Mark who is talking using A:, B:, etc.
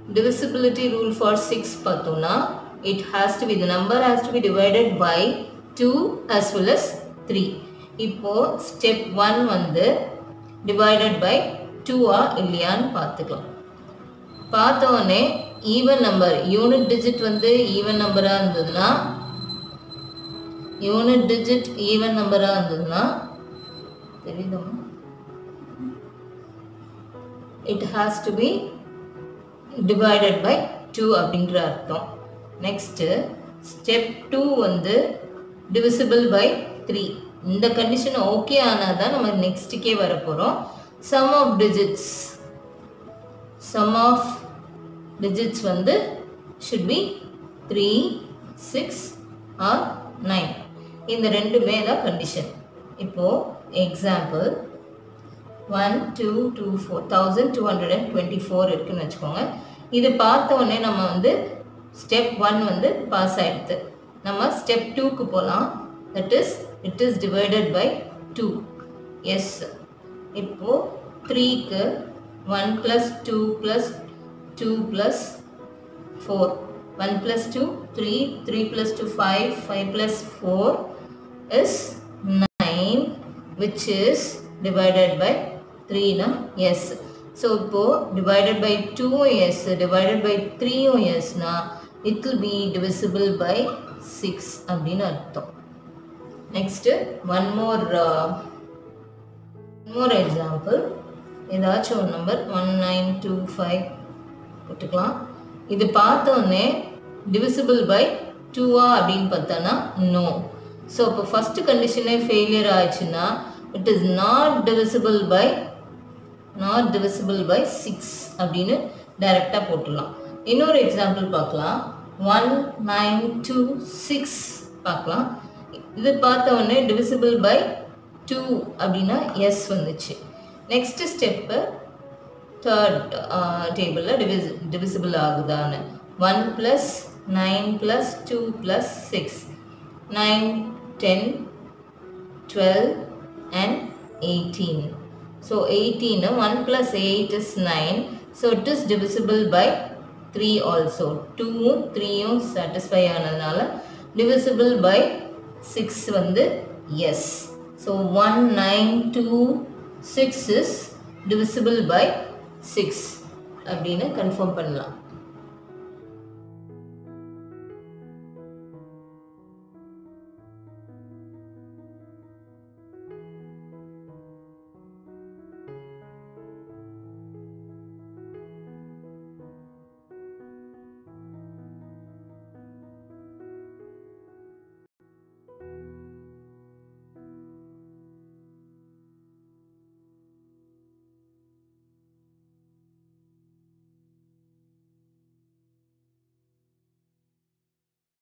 A: divisibility rule for 6 பார்த்தோம்னா it has to be the number has to be divided by 2 as well as 3 இப்போ step 1 வந்து divided by 2 ஆ இல்லையான்னு பார்த்துக்கலாம் பார்த்த உடனே ஈவன் நம்பர் யூனிட் டிஜிட் வந்து ஈவன் நம்பராக இருந்ததுன்னா யூனிட் டிஜிட் ஈவன் நம்பராக இருந்ததுன்னா தெரியுதா it has to be divided by two அப்படின்ற அர்த்தம் நெக்ஸ்ட்டு ஸ்டெப் டூ வந்து டிவிசிபிள் பை த்ரீ இந்த கண்டிஷன் ஓகே ஆனால் தான் நம்ம நெக்ஸ்ட்டுக்கே வர போகிறோம் sum of digits sum of digits வந்து should be three six or nine இந்த ரெண்டுமே தான் கண்டிஷன் இப்போது example one two two four thousand two hundred and twenty four இருக்குன்னு வச்சுக்கோங்க இது பார்த்த உடனே நம்ம வந்து ஸ்டெப் ஒன் வந்து பாஸ் ஆகிடுது நம்ம ஸ்டெப் டூக்கு போகலாம் that is it is divided by two yes இப்போது த்ரீக்கு one plus two plus two plus four one plus two three three plus two five five plus four is nine which is divided by த்ரீனா yes so இப்போது divided by டூவும் yes divided by த்ரீயும் எஸ்னா it will be divisible by six அப்படின்னு அர்த்தம் next one more more example ஏதாச்சும் ஒரு number one nine two five போட்டுக்கலாம் இது பார்த்தோன்னே டிவிசிபிள் பை டூவா அப்படின்னு பார்த்தோன்னா நோ ஸோ இப்போ ஃபஸ்ட்டு கண்டிஷனே ஃபெயிலியர் ஆயிடுச்சுன்னா it is not divisible by not divisible by six அப்படின்னு டைரெக்டாக போட்டுடலாம் இன்னொரு எக்ஸாம்பிள் பார்க்கலாம் ஒன் நைன் டூ சிக்ஸ் பார்க்கலாம் இது பார்த்த உடனே டிவிசிபிள் பை டூ அப்படின்னா எஸ் வந்துச்சு நெக்ஸ்ட் ஸ்டெப்பு தேர்ட் டேபிளில் டிவிஸ் டிவிசிபிள் ஆகுதான்னு one plus nine plus two plus six nine ten twelve and eighteen so eighteen one plus eight is nine so it is divisible by three also டூவும் த்ரீயும் satisfy ஆனதுனால divisible by six வந்து yes so one nine two six is divisible by six அப்படின்னு confirm பண்ணலாம்